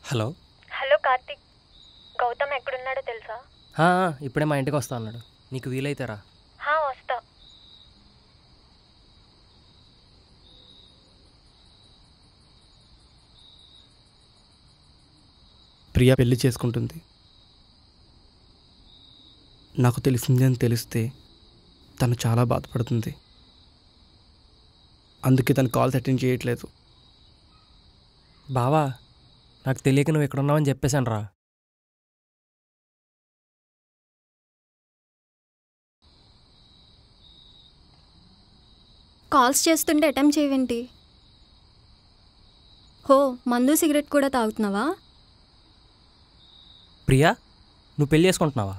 Hello hello Karthik Gautam ఎక్కడున్నాడో తెలుసా ఆ, ఆ, ఇప్పుడే మా ఇంటికి వస్తా అన్నాడు నీకు వీలైతే రా హా వస్తా ప్రియ పెళ్లి చేసుకుంటుంది నాకు తెలిసింది అని తెలిస్తే తను చాలా బాధపడుతుంది అందుకే తను కాల్స్ అటెండ్ చేయట్లేదు బావా నాకు తెలియక నువ్వు ఇక్కడ ఉన్నావని చెప్పేశాను రా కాల్స్ చేస్తుంటే అటెంప్ట్ చేయవేంటి హో మందు సిగరెట్ కూడా తాగుతున్నావా ప్రియా నువ్వు పెళ్లి చేసుకుంటున్నావా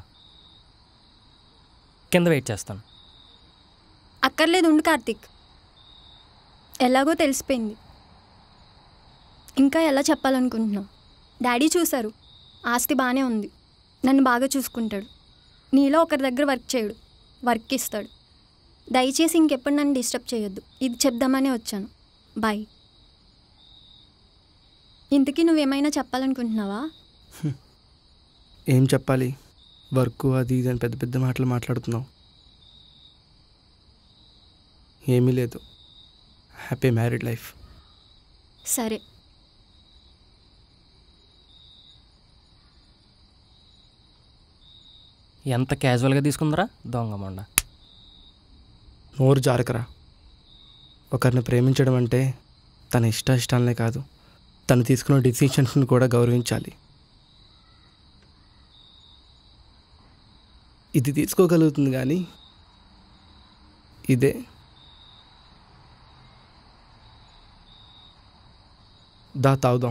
కింద వెయిట్ చేస్తాను అక్కర్లేదు ఉండు కార్తిక్ ఎలాగో తెలిసిపోయింది ఇంకా ఎలా చెప్పాలనుకుంటున్నావు డాడీ చూశారు ఆస్తి బాగానే ఉంది నన్ను బాగా చూసుకుంటాడు నీలో ఒకరి దగ్గర వర్క్ చేయడు వర్క్ ఇస్తాడు దయచేసి ఇంకెప్పుడు నన్ను డిస్టర్బ్ చేయొద్దు ఇది చెప్దామనే వచ్చాను బాయ్ ఇంతకీ నువ్వేమైనా చెప్పాలనుకుంటున్నావా ఏం చెప్పాలి వర్క్ అది ఇది అని పెద్ద పెద్ద మాటలు మాట్లాడుతున్నావు ఏమీ లేదు హ్యాపీ మ్యారీడ్ లైఫ్ సరే ఎంత క్యాజువల్గా తీసుకుందరా దొంగ మొండ నోరు జారకరా ఒకరిని ప్రేమించడం అంటే తన ఇష్ట ఇష్టాలనే కాదు తను తీసుకున్న డిసిషన్స్ని కూడా గౌరవించాలి ఇది తీసుకోగలుగుతుంది కానీ ఇదే దా తాగుదాం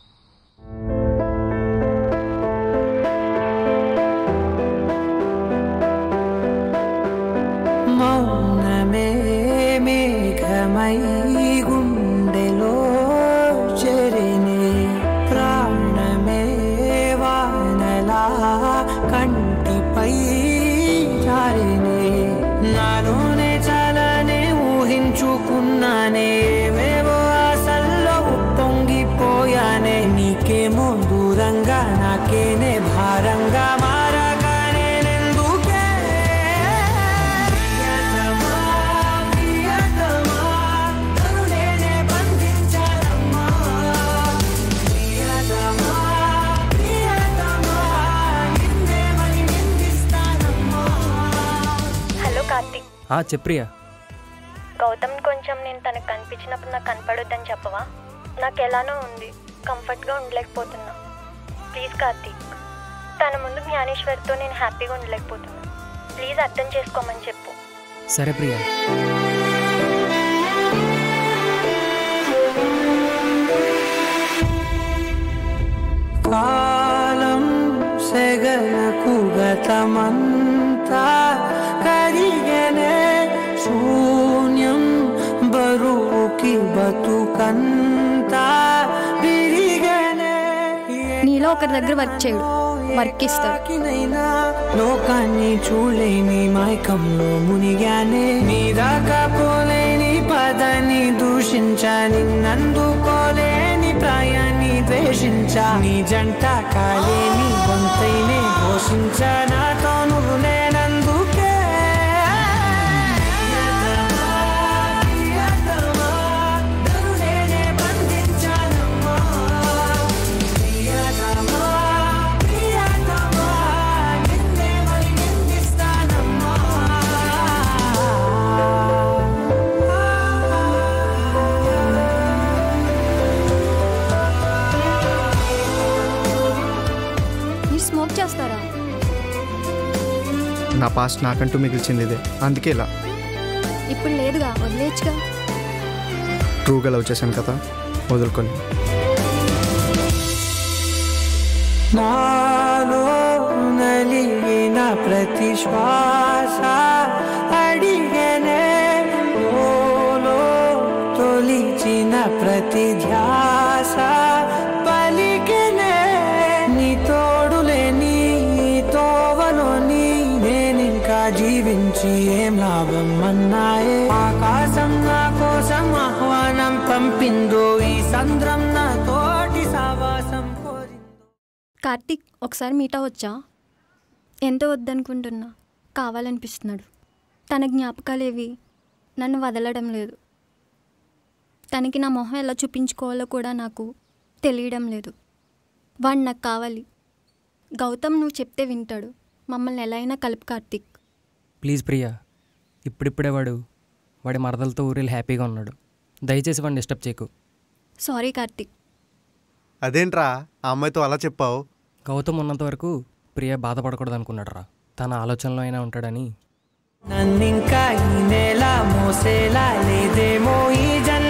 మౌనమే మేఘమై గుండెలో చెరిని ప్రాణమే వానలా కంటిపై జారిని నాలోనే చాలానే ఊహించుకున్నానే ఏవేవో ఆశల్లో ఉప్పొంగిపోయానే నీకేమో దూరంగా నాకేనే భారంగా మారగానే నెందుకే ప్రియతమా, ప్రియతమా, నన్ను నేనే బంధించానమ్మా. ప్రియతమా, ప్రియతమా, నిన్నే మరి నిందిస్తానమ్మా. హలో కార్తిక్ ఆ, చెప్పు ప్రియా గౌతమ్ కొంచెం నేను తనకు కనిపించినప్పుడు నాకు కనపడొద్దని చెప్పవా నాకు ఎలానో ఉంది కంఫర్ట్గా ఉండలేకపోతున్నా ప్లీజ్ కార్తిక్ తన ముందు జ్ఞానేశ్వర్తో నేను హ్యాపీగా ఉండలేకపోతున్నా ప్లీజ్ అర్థం చేసుకోమని చెప్పు సరే ప్రియా కాలం సెగలకు గతమంతా కరిగనే శూన్యం బరువుకి బతుకంతా విరిగనే నీలో ఒకరి దగ్గర వర్క్ చేయడు వర్క్ ఇస్తాడు తాకినైనా లోకాన్ని చూడలేని మైకంలో మునిగానే నీ దాకా పోలేని పదని దూషించా నిన్నందుకోలేని ప్రాయాన్ని ద్వేషించా నీ జంట కాలేని గొంతైనే ఘోషించా నాతో నువ్వు లేనందుకే ప్రియతమా, ప్రియతమా, నన్ను నేనే బంధించానమ్మా. ప్రియతమా, ప్రియతమా, నిన్నే మరి నిందిస్తానమ్మా. మీరు స్మోక్ చేస్తారా నా పాస్ట్ నాకంటూ మిగిల్చింది ఇదే అందుకే ఇలా ఇప్పుడు లేదుగా వదిలేచ్చుగా ట్రూగా లవ్ చేశాను కదా వదులుకొని నాలో నలిగిన ప్రతి శ్వాస అడిగనే ఓలో తొలిచిన ప్రతి ధ్యాస పలికినే నీ తోడులే నీ తోవలోని నేనింకా జీవించి ఏం లాభం అన్నాయే ఆకాశం నా కోసం ఆహ్వానం పంపిందో ఈ సంద్రం నా తోటి సావాసం కోరి కార్తీక్ ఒకసారి మీట్ అవ్వచ్చా ఎంతో వద్దనుకుంటున్నా కావాలనిపిస్తున్నాడు తన జ్ఞాపకాలేవి నన్ను వదలడం లేదు తనకి నా మొహం ఎలా చూపించుకోవాలో కూడా నాకు తెలియడం లేదు వాడు నాకు కావాలి గౌతమ్ నువ్వు చెప్తే వింటాడు మమ్మల్ని ఎలా అయినా కలుపు కార్తీక్ ప్లీజ్ ప్రియా ఇప్పుడిప్పుడే వాడు వాడి మరదలతో ఊరిలో హ్యాపీగా ఉన్నాడు దయచేసి వాడిని డిస్టర్బ్ చేయకు సారీ కార్తీక్ అదేంట్రా ఆ అమ్మాయితో అలా చెప్పావు గౌతమ్ ఉన్నంత వరకు ప్రియా బాధపడకూడదు అనుకున్నాడు రా తన ఆలోచనలో అయినా ఉంటాడని నన్నింకా ఈ నెల మోసేలా లేదేమో ఈ జన్మ